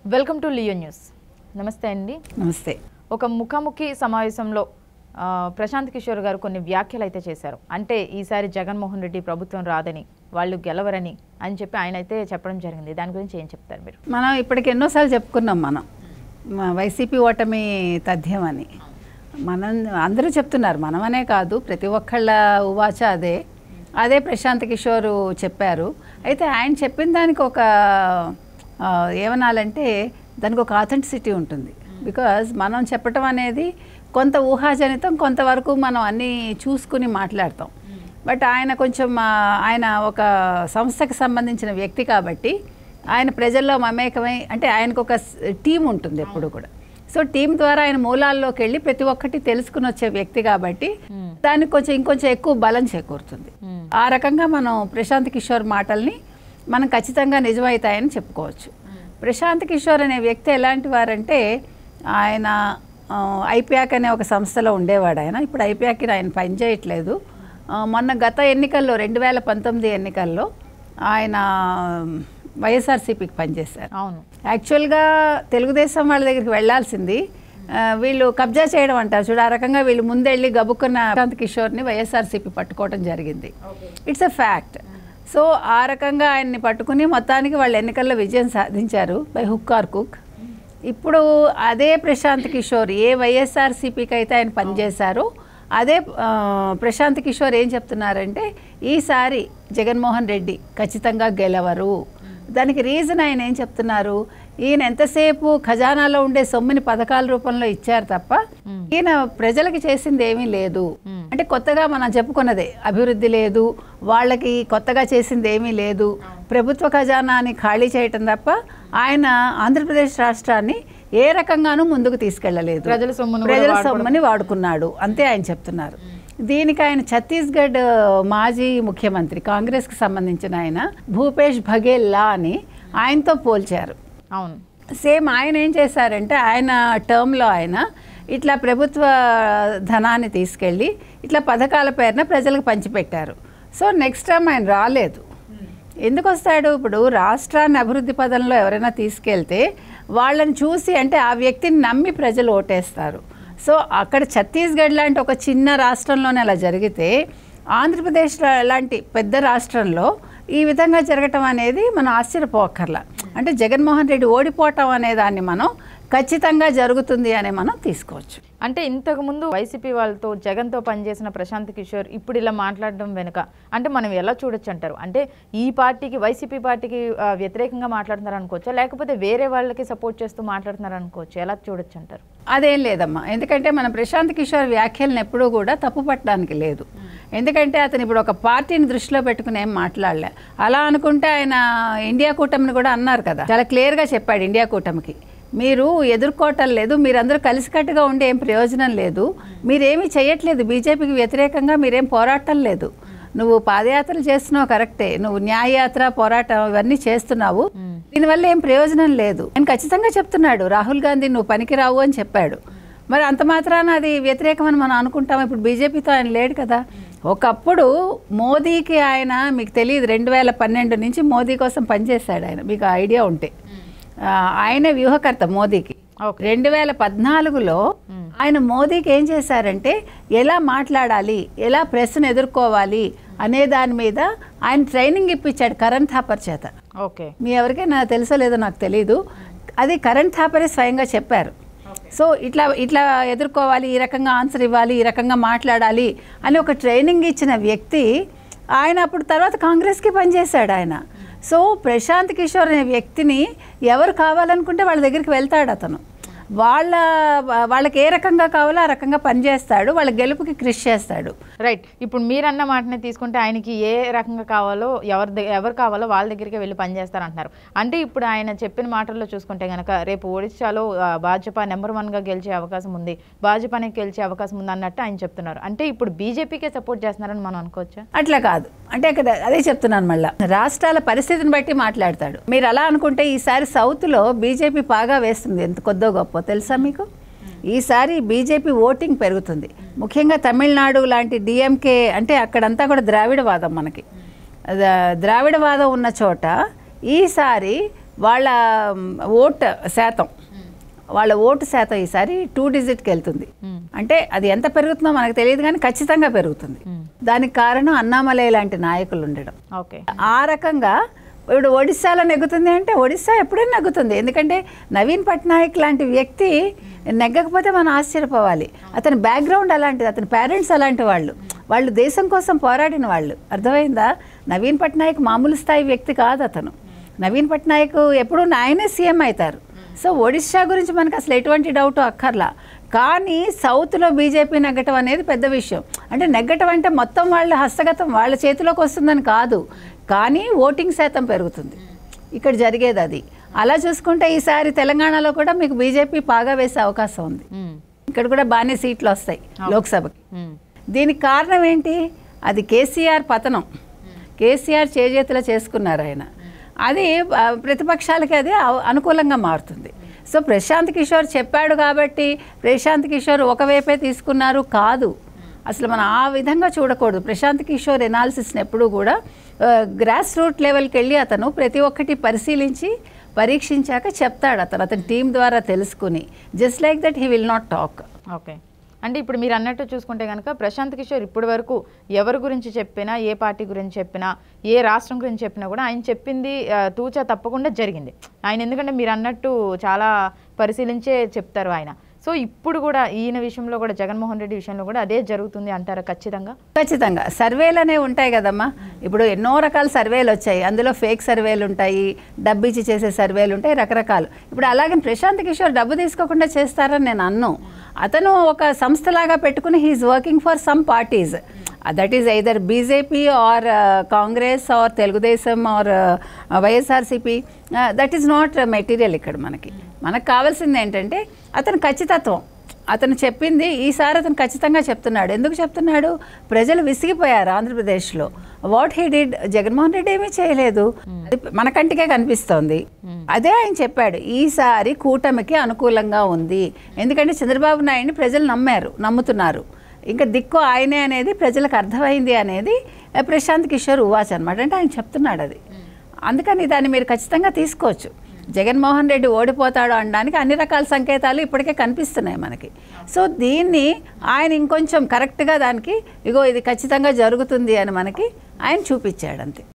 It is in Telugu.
వెల్కమ్ టు లియో న్యూస్ నమస్తే అండి నమస్తే ఒక ముఖాముఖి సమావేశంలో ఆ, ప్రశాంత్ కిషోర్ గారు కొన్ని వ్యాఖ్యలు అయితే చేశారు అంటే ఈసారి జగన్మోహన్ రెడ్డి ప్రభుత్వం రాదని వాళ్ళు గెలవరని అని చెప్పి ఆయన అయితే చెప్పడం జరిగింది దాని గురించి ఏం చెప్తారు మీరు మనం ఇప్పటికి ఎన్నోసార్లు చెప్పుకున్నాం మనం మా వైసీపీ ఓటమి తథ్యం అని మనం అందరూ చెప్తున్నారు మనమనే కాదు ప్రతి ఒక్కళ్ళ ఉవాచ అదే అదే ప్రశాంత్ కిషోర్ చెప్పారు అయితే ఆయన చెప్పిన దానికి ఒక ఆ, ఏమనాలంటే దానికి ఒక ఆథెంటిసిటీ ఉంటుంది బికాజ్ మనం చెప్పటం అనేది కొంత ఊహాజనితం కొంతవరకు మనం అన్నీ చూసుకుని మాట్లాడతాం బట్ ఆయన కొంచెం ఆ, ఆయన ఒక సంస్థకి సంబంధించిన వ్యక్తి కాబట్టి ఆయన ప్రజల్లో మమేకమై అంటే ఆయనకు ఒక టీం ఉంటుంది ఎప్పుడు కూడా సో టీం ద్వారా ఆయన మూలాల్లోకి వెళ్ళి ప్రతి ఒక్కటి తెలుసుకుని వచ్చే వ్యక్తి కాబట్టి దానికి కొంచెం ఇంకొంచెం ఎక్కువ బలం చేకూరుతుంది ఆ రకంగా మనం ప్రశాంత్ కిషోర్ మాటల్ని మనం ఖచ్చితంగా నిజమవుతాయని చెప్పుకోవచ్చు ప్రశాంత్ కిషోర్ అనే వ్యక్తి ఎలాంటి వారంటే ఆయన ఐప్యాక్ అనే ఒక సంస్థలో ఉండేవాడు ఆయన ఇప్పుడు ఐప్యాక్కి ఆయన పనిచేయట్లేదు ఆ, మొన్న గత ఎన్నికల్లో రెండు వేల పంతొమ్మిది ఎన్నికల్లో ఆయన వైఎస్ఆర్సీపీకి పనిచేశారు అవును యాక్చువల్గా తెలుగుదేశం వాళ్ళ దగ్గరికి వెళ్ళాల్సింది ఆ, వీళ్ళు కబ్జా చేయడం అంటారు చూడు ఆ రకంగా వీళ్ళు ముందెళ్ళి గబుక్కున్న ప్రశాంత్ కిషోర్ని వైఎస్ఆర్సీపీ పట్టుకోవడం జరిగింది ఇట్స్ ఎ ఫ్యాక్ట్ సో ఆ రకంగా ఆయన్ని పట్టుకుని మొత్తానికి వాళ్ళు ఎన్నికల్లో విజయం సాధించారు బై హుక్ ఆర్ కుక్ ఇప్పుడు అదే ప్రశాంత్ కిషోర్ ఏ వైఎస్ఆర్సీపీకి అయితే ఆయన పనిచేశారో అదే ఆ, ప్రశాంత్ కిషోర్ ఏం చెప్తున్నారంటే ఈసారి జగన్మోహన్ రెడ్డి ఖచ్చితంగా గెలవరు దానికి రీజన్ ఆయన ఏం చెప్తున్నారు ఈయన ఎంతసేపు ఖజానాలో ఉండే సొమ్ముని పథకాల రూపంలో ఇచ్చారు తప్ప ఈయన ప్రజలకి చేసింది ఏమీ లేదు అంటే కొత్తగా మనం చెప్పుకున్నదే అభివృద్ధి లేదు వాళ్ళకి కొత్తగా చేసింది ఏమీ లేదు ప్రభుత్వ ఖజానాని ఖాళీ చేయటం తప్ప ఆయన ఆంధ్రప్రదేశ్ రాష్ట్రాన్ని ఏ రకంగానూ ముందుకు తీసుకెళ్లలేదు ప్రజల సొమ్మును కూడా ప్రజల వాడుకోవడం. సొమ్మని వాడుకున్నాడు అంతే ఆయన చెప్తున్నారు దీనికి ఆయన ఛత్తీస్గఢ్ మాజీ ముఖ్యమంత్రి కాంగ్రెస్కి సంబంధించిన ఆయన భూపేష్ బఘేల్లా అని ఆయనతో పోల్చారు అవును సేమ్ ఆయన ఏం చేశారంటే ఆయన టర్మ్లో ఆయన ఇట్లా ప్రభుత్వ ధనాన్ని తీసుకెళ్ళి ఇట్లా పథకాల పేరున ప్రజలకు పంచిపెట్టారు సో నెక్స్ట్ టైం ఆయన రాలేదు ఎందుకు వస్తాడు ఇప్పుడు రాష్ట్రాన్ని అభివృద్ధి పదంలో ఎవరైనా తీసుకెళ్తే వాళ్ళని చూసి అంటే ఆ వ్యక్తిని నమ్మి ప్రజలు ఓటేస్తారు సో అక్కడ ఛత్తీస్గఢ్ లాంటి ఒక చిన్న రాష్ట్రంలోనే అలా జరిగితే ఆంధ్రప్రదేశ్ లా- లాంటి పెద్ద రాష్ట్రంలో ఈ విధంగా జరగటం అనేది మనం ఆశ్చర్యపోకర్లా అంటే జగన్మోహన్ రెడ్డి ఓడిపోవటం అనే దాన్ని మనం ఖచ్చితంగా జరుగుతుంది అని మనం తీసుకోవచ్చు అంటే ఇంతకు ముందు వైసీపీ వాళ్ళతో జగన్తో పనిచేసిన ప్రశాంత్ కిషోర్ ఇప్పుడు ఇలా మాట్లాడడం వెనుక అంటే మనం ఎలా చూడొచ్చు అంటారు అంటే ఈ పార్టీకి వైసీపీ పార్టీకి ఆ, వ్యతిరేకంగా మాట్లాడుతున్నారు అనుకోవచ్చా లేకపోతే వేరే వాళ్ళకి సపోర్ట్ చేస్తూ మాట్లాడుతున్నారు అనుకోవచ్చు ఎలా చూడొచ్చు అంటారు అదేం లేదమ్మా ఎందుకంటే మన ప్రశాంత్ కిషోర్ వ్యాఖ్యలను ఎప్పుడూ కూడా తప్పు పట్టడానికి లేదు ఎందుకంటే అతను ఇప్పుడు ఒక పార్టీని దృష్టిలో పెట్టుకుని ఏం మాట్లాడలే అలా అనుకుంటే ఆయన ఇండియా కూటమిని కూడా అన్నారు కదా చాలా క్లియర్గా చెప్పాడు ఇండియా కూటమికి మీరు ఎదుర్కోవటం లేదు మీరందరూ కలిసికట్టుగా ఉండే ఏం ప్రయోజనం లేదు మీరేమీ చేయట్లేదు బీజేపీకి వ్యతిరేకంగా మీరేం పోరాటం లేదు నువ్వు పాదయాత్రలు చేస్తున్నావు కరెక్టే నువ్వు న్యాయయాత్ర పోరాటం ఇవన్నీ చేస్తున్నావు దీనివల్ల ఏం ప్రయోజనం లేదు నేను ఖచ్చితంగా చెప్తున్నాడు రాహుల్ గాంధీ నువ్వు పనికిరావు అని చెప్పాడు మరి అంత మాత్రాన అది వ్యతిరేకమని మనం అనుకుంటాం ఇప్పుడు బీజేపీతో ఆయన లేడు కదా ఒకప్పుడు మోదీకి ఆయన మీకు తెలియదు రెండు వేల పన్నెండు నుంచి మోదీ కోసం పనిచేశాడు ఆయన మీకు ఐడియా ఉంటే ఆ, ఆయన వ్యూహకర్త మోదీకి రెండు వేల పద్నాలుగులో ఆయన మోదీకి ఏం చేశారంటే ఎలా మాట్లాడాలి ఎలా ప్రెస్ను ఎదుర్కోవాలి అనే దాని మీద ఆయన ట్రైనింగ్ ఇప్పించాడు కరణ్ థాపర్ చేత ఓకే మీ ఎవరికైనా తెలుసో లేదో నాకు తెలియదు అది కరణ్ థాపరే స్వయంగా చెప్పారు సో ఇట్లా ఇట్లా ఎదుర్కోవాలి ఈ రకంగా ఆన్సర్ ఇవ్వాలి ఈ రకంగా మాట్లాడాలి అని ఒక ట్రైనింగ్ ఇచ్చిన వ్యక్తి ఆయన అప్పుడు తర్వాత కాంగ్రెస్కి పనిచేశాడు ఆయన సో ప్రశాంత్ కిషోర్ అనే వ్యక్తిని ఎవరు కావాలనుకుంటే వాళ్ళ దగ్గరికి వెళ్తాడు అతను వాళ్ళ వాళ్ళకి ఏ రకంగా కావాలో ఆ రకంగా పనిచేస్తాడు వాళ్ళ గెలుపుకి కృషి చేస్తాడు రైట్ ఇప్పుడు మీరన్న మాటనే తీసుకుంటే ఆయనకి ఏ రకంగా కావాలో ఎవరి దగ్గ- ఎవరు కావాలో వాళ్ళ దగ్గరికి వెళ్ళి పనిచేస్తారు అంటున్నారు అంటే ఇప్పుడు ఆయన చెప్పిన మాటల్లో చూసుకుంటే కనుక రేపు ఒడిశాలో ఆ, భాజపా నెంబర్ వన్గా గెలిచే అవకాశం ఉంది భాజపానే గెలిచే అవకాశం ఉంది అన్నట్టు ఆయన చెప్తున్నారు అంటే ఇప్పుడు బీజేపీకే సపోర్ట్ చేస్తున్నారని మనం అనుకోవచ్చా అట్లా కాదు అంటే ఇక్కడ అదే చెప్తున్నాను మళ్ళా రాష్ట్రాల పరిస్థితిని బట్టి మాట్లాడతాడు మీరు అలా అనుకుంటే ఈసారి సౌత్లో బీజేపీ బాగా వేస్తుంది ఎంత కొద్దో గొప్ప తెలుసా మీకు ఈసారి బీజేపీ ఓటింగ్ పెరుగుతుంది ముఖ్యంగా తమిళనాడు లాంటి డిఎంకే అంటే అక్కడంతా కూడా ద్రావిడవాదం మనకి ద- ద్రావిడవాదం ఉన్న చోట ఈసారి వాళ్ళ మ్, ఓట్ శాతం వాళ్ళ ఓటు శాతం ఈసారి టూ డిజిట్కి వెళ్తుంది అంటే అది ఎంత పెరుగుతుందో మనకు తెలియదు కానీ ఖచ్చితంగా పెరుగుతుంది దానికి కారణం అన్నామలై లాంటి నాయకులు ఉండడం ఓకే ఆ రకంగా ఇప్పుడు ఒడిస్సాలో నెగ్గుతుంది అంటే ఒడిస్సా ఎప్పుడైనా నెగ్గుతుంది ఎందుకంటే నవీన్ పట్నాయక్ లాంటి వ్యక్తి నెగ్గకపోతే మనం ఆశ్చర్యపోవాలి అతని బ్యాక్గ్రౌండ్ అలాంటిది అతని పేరెంట్స్ అలాంటి వాళ్ళు వాళ్ళు దేశం కోసం పోరాడిన వాళ్ళు అర్థమైందా నవీన్ పట్నాయక్ మామూలు స్థాయి వ్యక్తి కాదు అతను నవీన్ పట్నాయక్ ఎప్పుడు ఆయనే సీఎం అవుతారు సో ఒడిశా గురించి మనకు అసలు ఎటువంటి డౌట్ అక్కర్లా కానీ సౌత్లో బీజేపీ నెగ్గటం అనేది పెద్ద విషయం అంటే నెగ్గటం అంటే మొత్తం వాళ్ళ హస్తగతం వాళ్ళ చేతిలోకి వస్తుందని కాదు కానీ ఓటింగ్ శాతం పెరుగుతుంది ఇక్కడ జరిగేది అది అలా చూసుకుంటే ఈసారి తెలంగాణలో కూడా మీకు బీజేపీ పాగా వేసే అవకాశం ఉంది మ్మ్. ఇక్కడ కూడా బాగానే సీట్లు వస్తాయి లోక్సభకి మ్మ్. దీనికి కారణం ఏంటి అది కేసీఆర్ పతనం కేసీఆర్ చేజేతుల చేసుకున్నారు ఆయన అది ఆ, ప్రతిపక్షాలకి అది అవ- అనుకూలంగా మారుతుంది సో ప్రశాంత్ కిషోర్ చెప్పాడు కాబట్టి ప్రశాంత్ కిషోర్ ఒకవైపే తీసుకున్నారు కాదు అసలు మనం ఆ విధంగా చూడకూడదు ప్రశాంత్ కిషోర్ ఎనాలిసిస్ని ఎప్పుడూ కూడా గ్రాస్ రూట్ లెవెల్కి వెళ్ళి అతను ప్రతి ఒక్కటి పరిశీలించి పరీక్షించాక చెప్తాడు అతను అతని టీం ద్వారా తెలుసుకుని just like that he will not talk okay అంటే ఇప్పుడు మీరు అన్నట్టు చూసుకుంటే కనుక ప్రశాంత్ కిషోర్ ఇప్పటి వరకు ఎవరి గురించి చెప్పినా ఏ పార్టీ గురించి చెప్పినా ఏ రాష్ట్రం గురించి చెప్పినా కూడా ఆయన చెప్పింది ఆ, తూచా తప్పకుండా జరిగింది ఆయన ఎందుకంటే మీరు అన్నట్టు చాలా పరిశీలించే చెప్తారు ఆయన సో ఇప్పుడు కూడా ఈయన విషయంలో కూడా జగన్మోహన్ రెడ్డి విషయంలో కూడా అదే జరుగుతుంది అంటారా ఖచ్చితంగా ఖచ్చితంగా సర్వేలు అనేవి ఉంటాయి కదమ్మా ఇప్పుడు ఎన్నో రకాల సర్వేలు వచ్చాయి అందులో ఫేక్ సర్వేలు ఉంటాయి డబ్బు ఇచ్చి చేసే సర్వేలు ఉంటాయి రకరకాలు ఇప్పుడు అలాగే ప్రశాంత్ కిషోర్ డబ్బు తీసుకోకుండా చేస్తారని నేను అన్ను అతను ఒక సంస్థలాగా పెట్టుకుని he is working for some parties that is either BJP or Congress or Telugu Desam or YSRCP that is not material ఇక్కడ మనకి మనకు కావాల్సింది ఏంటంటే అతని ఖచ్చితత్వం అతను చెప్పింది ఈసారి అతను ఖచ్చితంగా చెప్తున్నాడు ఎందుకు చెప్తున్నాడు ప్రజలు విసిగిపోయారు ఆంధ్రప్రదేశ్లో what he did Jaganmohan Reddy ఏమీ చేయలేదు అది మన కంటికే కనిపిస్తోంది అదే ఆయన చెప్పాడు ఈసారి కూటమికి అనుకూలంగా ఉంది ఎందుకంటే చంద్రబాబు నాయుడిని ప్రజలు నమ్మారు నమ్ముతున్నారు ఇంకా దిక్కు ఆయనే అనేది ప్రజలకు అర్థమైంది అనేది ఆ, ప్రశాంత్ కిషోర్ ఉవాచ్ అనమాట అంటే ఆయన చెప్తున్నాడు అది అందుకని దాన్ని మీరు ఖచ్చితంగా తీసుకోవచ్చు జగన్మోహన్ రెడ్డి ఓడిపోతాడు అనడానికి అన్ని రకాల సంకేతాలు ఇప్పటికే కనిపిస్తున్నాయి మనకి సో దీన్ని ఆయన ఇంకొంచెం కరెక్ట్గా దానికి ఇగో ఇది ఖచ్చితంగా జరుగుతుంది అని మనకి ఆయన చూపించాడు అంతే